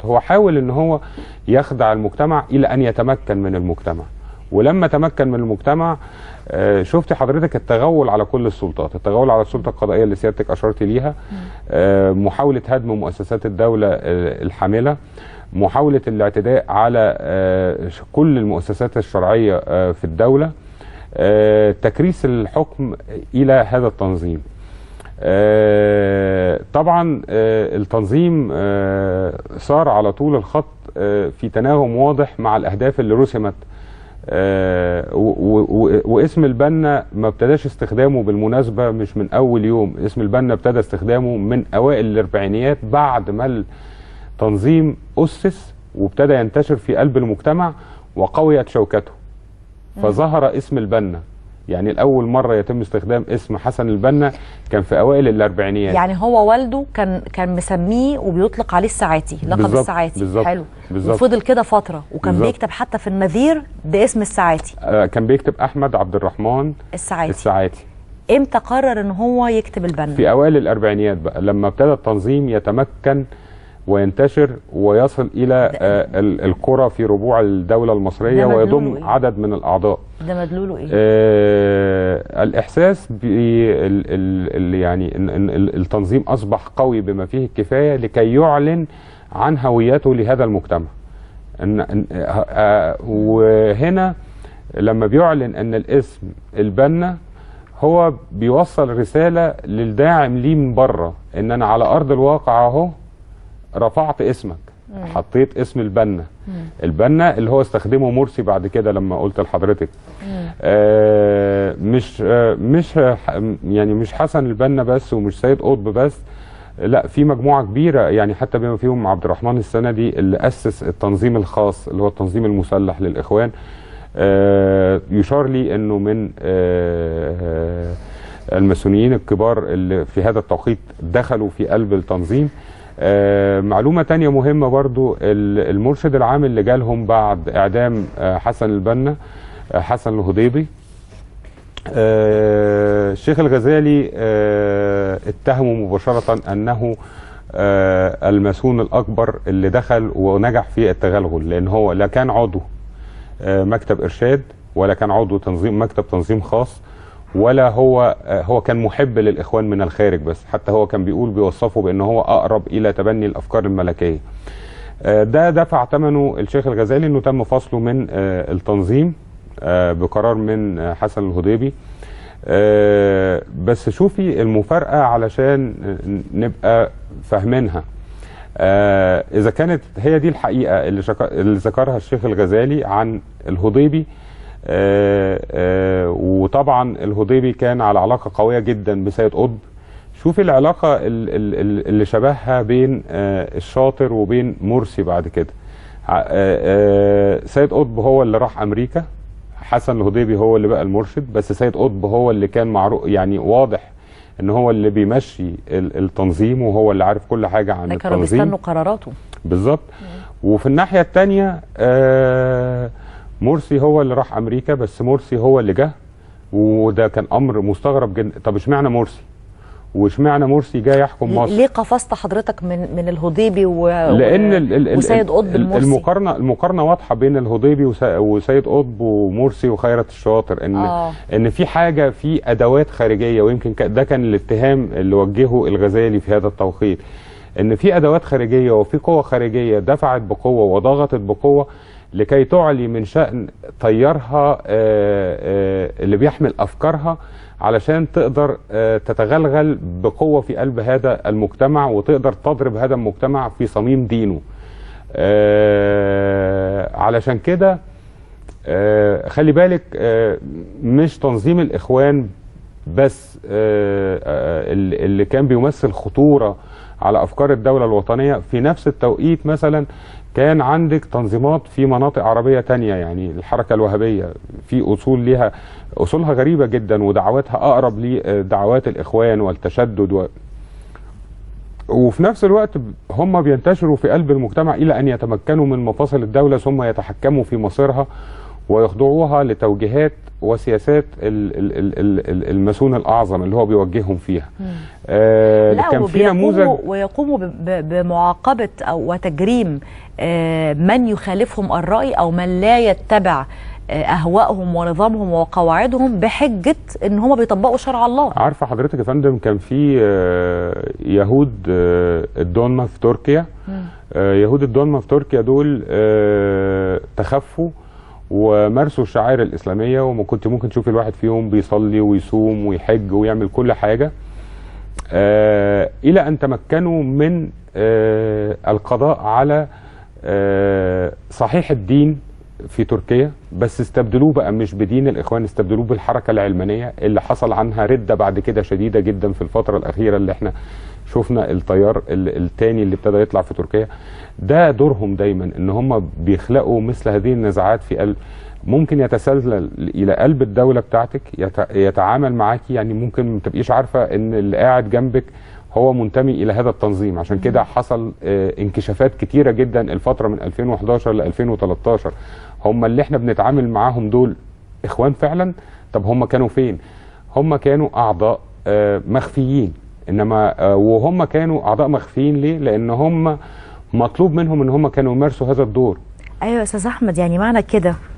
السلطات هو حاول ان هو يخدع المجتمع الى ان يتمكن من المجتمع ولما تمكن من المجتمع آه، شفت حضرتك التغول على كل السلطات التغول على السلطه القضائيه اللي سيادتك اشرت ليها آه، محاوله هدم مؤسسات الدوله آه، الحامله محاوله الاعتداء على آه، ش- كل المؤسسات الشرعيه آه، في الدوله آه، تكريس الحكم الى هذا التنظيم آه، طبعا آه، التنظيم آه، صار على طول الخط آه، في تناغم واضح مع الاهداف اللي رسمت آه، و- و- و- واسم البنا ما ابتداش استخدامه بالمناسبه مش من اول يوم اسم البنا ابتدى استخدامه من اوائل الاربعينيات بعد ما التنظيم اسس وابتدى ينتشر في قلب المجتمع وقويت شوكته فظهر اسم البنا يعني الاول مره يتم استخدام اسم حسن البنا كان في اوائل الاربعينيات يعني هو والده كان كان مسميه وبيطلق عليه الساعاتي لقب بالظبط، الساعاتي بالظبط، حلو بالظبط. وفضل كده فتره وكان بالظبط. بيكتب حتى في النذير باسم الساعاتي آه، كان بيكتب احمد عبد الرحمن الساعاتي الساعاتي امتى قرر ان هو يكتب البنا في اوائل الاربعينيات بقى لما ابتدى التنظيم يتمكن وينتشر ويصل الى آه، ال- القرى في ربوع الدوله المصريه ده مدلوله ويضم إيه؟ عدد من الاعضاء ده مدلوله ايه آه الاحساس بال يعني ان إن ال- التنظيم اصبح قوي بما فيه الكفايه لكي يعلن عن هويته لهذا المجتمع إن إن آه آه وهنا لما بيعلن ان الاسم البنا هو بيوصل رساله للداعم ليه من بره ان انا على ارض الواقع اهو رفعت اسمك حطيت اسم البنا البنا اللي هو استخدمه مرسي بعد كده لما قلت لحضرتك آه مش آه مش آه يعني مش حسن البنا بس ومش سيد قطب بس لا في مجموعه كبيره يعني حتى بما فيهم عبد الرحمن السندي اللي اسس التنظيم الخاص اللي هو التنظيم المسلح للاخوان آه يشار لي انه من آه آه الماسونيين الكبار اللي في هذا التوقيت دخلوا في قلب التنظيم آه معلومة تانية مهمة برضو ال- المرشد العام اللي جالهم بعد إعدام آه حسن البنا آه حسن الهضيبي آه الشيخ الغزالي آه اتهمه مباشرة أنه آه الماسون الأكبر اللي دخل ونجح في التغلغل لأن هو لا كان عضو آه مكتب إرشاد ولا كان عضو تنظيم مكتب تنظيم خاص ولا هو آه، هو كان محب للاخوان من الخارج بس حتى هو كان بيقول بيوصفه بان هو اقرب الى تبني الافكار الملكيه آه، ده دفع ثمنه الشيخ الغزالي انه تم فصله من آه، التنظيم آه، بقرار من آه، حسن الهضيبي آه، بس شوفي المفارقه علشان نبقى فاهمينها آه، اذا كانت هي دي الحقيقه اللي, شك... اللي ذكرها الشيخ الغزالي عن الهضيبي آه، آه، وطبعا الهضيبي كان على علاقه قويه جدا بسيد قطب شوفي العلاقه ال- ال- ال- اللي شبهها بين آه، الشاطر وبين مرسي بعد كده ع- آه، آه، سيد قطب هو اللي راح امريكا حسن الهضيبي هو اللي بقى المرشد بس سيد قطب هو اللي كان معروف يعني واضح ان هو اللي بيمشي ال- التنظيم وهو اللي عارف كل حاجه عن ده كانوا التنظيم بيستنوا قراراته بالظبط وفي الناحيه الثانيه آه مرسي هو اللي راح امريكا بس مرسي هو اللي جه وده كان امر مستغرب جدا طب اشمعنى مرسي واشمعنى مرسي جاي يحكم مصر ليه قفزت حضرتك من من الهضيبي و... لان ال ال ال وسيد قطب ال- المرسي المقارنه المقارنه واضحه بين الهضيبي وس- وسيد قطب ومرسي وخيرت الشاطر ان آه. ان في حاجه في ادوات خارجيه ويمكن ك- ده كان الاتهام اللي وجهه الغزالي في هذا التوقيت ان في ادوات خارجيه وفي قوه خارجيه دفعت بقوه وضغطت بقوه لكي تعلي من شان تيارها آه، آه، اللي بيحمل افكارها علشان تقدر آه، تتغلغل بقوه في قلب هذا المجتمع وتقدر تضرب هذا المجتمع في صميم دينه. آه، علشان كده آه، خلي بالك آه، مش تنظيم الاخوان بس آه، آه، اللي اللي كان بيمثل خطوره على افكار الدوله الوطنيه في نفس التوقيت مثلا كان عندك تنظيمات في مناطق عربيه تانية يعني الحركه الوهابيه في اصول ليها اصولها غريبه جدا ودعواتها اقرب لدعوات الاخوان والتشدد و وفي نفس الوقت هم بينتشروا في قلب المجتمع الى ان يتمكنوا من مفاصل الدوله ثم يتحكموا في مصيرها ويخضعوها لتوجيهات وسياسات ال- ال- ال- ال- ال- الماسون الاعظم اللي هو بيوجههم فيها آه لا كان في نموذج وبيقوموا ويقوموا ب- ب- بمعاقبه او وتجريم آه، من يخالفهم الراي او من لا يتبع آه، اهوائهم ونظامهم وقواعدهم بحجه ان هم بيطبقوا شرع الله عارفه حضرتك يا فندم كان في آه، يهود آه، الدولمة في تركيا آه، يهود الدولمة في تركيا دول آه، تخفوا ومارسوا الشعائر الإسلامية وما كنت ممكن تشوف الواحد فيهم بيصلي ويصوم ويحج ويعمل كل حاجة آه، إلى أن تمكنوا من آه، القضاء على آه، صحيح الدين في تركيا بس استبدلوه بقى مش بدين الإخوان استبدلوه بالحركة العلمانية اللي حصل عنها ردة بعد كده شديدة جدا في الفترة الأخيرة اللي احنا شفنا التيار ال- التاني اللي ابتدى يطلع في تركيا ده دورهم دايما ان هم بيخلقوا مثل هذه النزاعات في قلب ممكن يتسلل الى قلب الدوله بتاعتك يت- يتعامل معاكي يعني ممكن ما تبقيش عارفه ان اللي قاعد جنبك هو منتمي الى هذا التنظيم عشان كده حصل آه، انكشافات كتيره جدا الفتره من 2011 ل 2013 هم اللي احنا بنتعامل معاهم دول اخوان فعلا طب هم كانوا فين هم كانوا اعضاء آه، مخفيين انما آه، وهم كانوا اعضاء مخفيين ليه لان هم مطلوب منهم ان هم كانوا يمارسوا هذا الدور ايوه يا استاذ احمد يعني معنى كده